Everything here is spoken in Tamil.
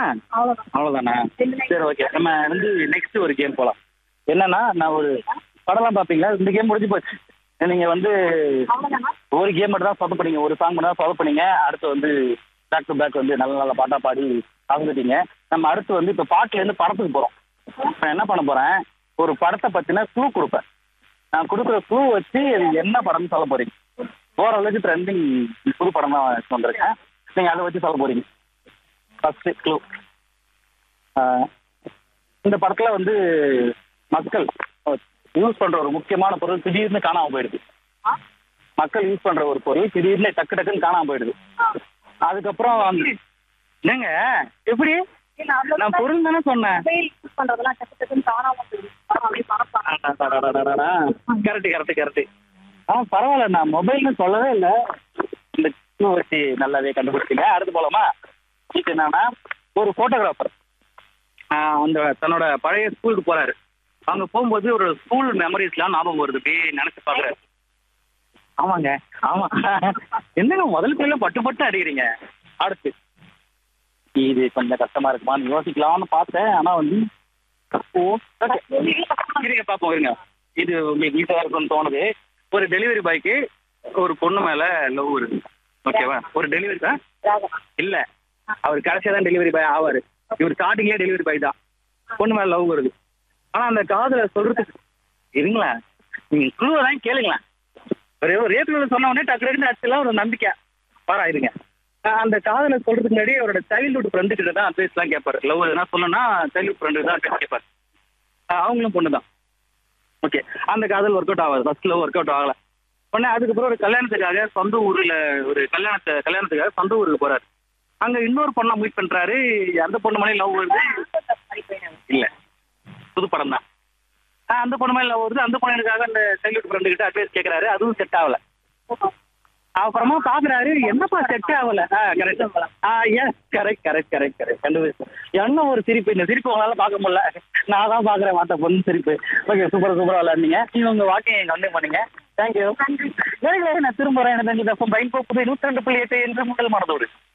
அவ்வளவுதான் அவ்வளவுதானா ரெண்டு சரி ஓகே நம்ம வந்து நெக்ஸ்ட் ஒரு கேம் போலாம் என்னன்னா நான் ஒரு படம்லாம் பாப்பீங்களா இந்த கேம் முடிஞ்சு போச்சு நீங்க வந்து அவ்வளவுதானா ஒரு கேம் மட்டும் தான் ஃபாலோ பண்ணீங்க ஒரு சாங் மட்டும் தான் ஃபாலோ பண்ணீங்க அடுத்து வந்து பேக் டு பேக் வந்து நல்ல நல்ல பாட்டா பாடி கலந்துட்டீங்க நம்ம அடுத்து வந்து இப்போ பாட்டுல இருந்து படத்துக்கு போறோம் நான் என்ன பண்ண போறேன் ஒரு படத்தை பத்தின க்ளூ கொடுப்பேன் நான் கொடுக்குற க்ளூ வச்சு அது என்ன படம்னு சொல்ல போறீங்க ஓரளவுக்கு ட்ரெண்டிங் புது படம் தான் எடுத்து வந்திருக்கேன் நீங்க அதை வச்சு சொல்ல போறீங்க ஃபர்ஸ்ட் க்ளூ இந்த படத்துல வந்து மக்கள் யூஸ் பண்ற ஒரு முக்கியமான பொருள் திடீர்னு காணாம போயிடுது ஆ? மக்கள் யூஸ் பண்ற ஒரு பொருள் திடீர்னு டக்கு டக்குன்னு காணாம போயிடுது ஆ. அதுக்கப்புறம் வந்து- என்னங்க எப்படி இல்ல, அதுல நான் பொருள் தானே சொன்னேன் மொபைல் யூஸ் பண்றதெல்லாம் டக்கு டக்குன்னு காணாம போயிடுது ஆ, அப்படியே மறப்பாங்க கரெக்ட் கரெக்ட் கரெக்ட் ஆ பரவாயில்ல நான் மொபைல்னு சொல்லவே இல்லை இந்த clue வச்சு நல்லாவே கண்டுபிடிச்சிங்க அடுத்து போலாமா இது என்னன்னா ஒரு போட்டோகிராஃபர் அந்த தன்னோட பழைய ஸ்கூலுக்கு போறாரு அங்க போகும்போது ஒரு ஸ்கூல் மெமரிஸ்லாம் ஞாபகம் வருது அப்படியே நினைச்சு பாக்குறாரு ஆமாங்க ஆமா என்னங்க முதல் பேர்ல பட்டு பட்டு அடிக்கிறீங்க அடுத்து இது கொஞ்சம் கஷ்டமா இருக்குமான்னு யோசிக்கலாம்னு பார்த்தேன் ஆனா வந்து ஓ okay. இருங்க பாப்போம் இருங்க இது உங்களுக்கு ஈஸியா இருக்கும்னு தோணுது ஒரு டெலிவரி பாய்க்கு ஒரு பொண்ணு மேல லவ் வருது ஓகேவா ஒரு டெலிவரி தான் இல்ல அவர் கடைசியா தான் டெலிவரி பாய் ஆவாரு இவர் ஸ்டார்டிங்லயே டெலிவரி பாய் தான் பொண்ணு மேல லவ் வருது ஆனா அந்த காதல சொல்றதுக்கு இருங்களா நீங்க குழுவை தான் கேளுங்களேன் ஒரு ஒரு ரேத்துல சொன்ன உடனே டக்கு டக்குன்னு ஆக்சுவலா ஒரு நம்பிக்கை பாரா இருங்க ஆஹ் அந்த காதலை சொல்றதுக்கு முன்னாடி அவரோட சைல்ட்ஹுட் ஃப்ரெண்டு கிட்ட தான் அட்வைஸ் எல்லாம் கேட்பாரு லவ் எதுனா சொல்லணும்னா சைல்ட்ஹுட் ஃப்ரெண்டு தான் advice கேட்பாரு ஆஹ் அவங்களும் பொண்ணு தான் ஓகே அந்த காதல் ஒர்க் அவுட் ஆகாது ஃபர்ஸ்ட் லவ் ஒர்க் அவுட் ஆகல உடனே அதுக்கப்புறம் ஒரு கல்யாணத்துக்காக சொந்த ஊர்ல ஒரு கல்யாணத்தை கல்யாணத்துக்காக சொந்த ஊருக்கு போறாரு அங்க இன்னொரு பொண்ணை மீட் பண்றாரு அந்த பொண்ணு மேலே லவ் வருது இல்ல புது படம் தான் ஆஹ் அந்த பொண்ணு மேலே லவ் வருது அந்த பொண்ணுக்காக அந்த சைல்ட்ஹுட் ஃப்ரெண்டு கிட்ட அட்வைஸ் கேட்கறாரு அதுவும் செட் ஆகல அப்புறமா பாக்குறாரு என்னப்பா செட் ஆகல correct yes correct correct correct correct கண்டுபிடிச்சு என்ன ஒரு சிரிப்பு இந்த சிரிப்பு உங்களால பார்க்க முடியல நான் தான் பாக்குறேன் மாத்த பொண்ணு சிரிப்பு ஓகே சூப்பர் சூப்பரா விளையாடுனீங்க நீங்க உங்க வாக்கியம் கண்டினியூ பண்ணீங்க தேங்க்யூ நான் திரும்ப வரேன் எனக்கு தெரிஞ்சு தப்பம் பயன் புது நூற்றி ரெண்டு புள்ளி எட்டு என்று முதல் மனதோடு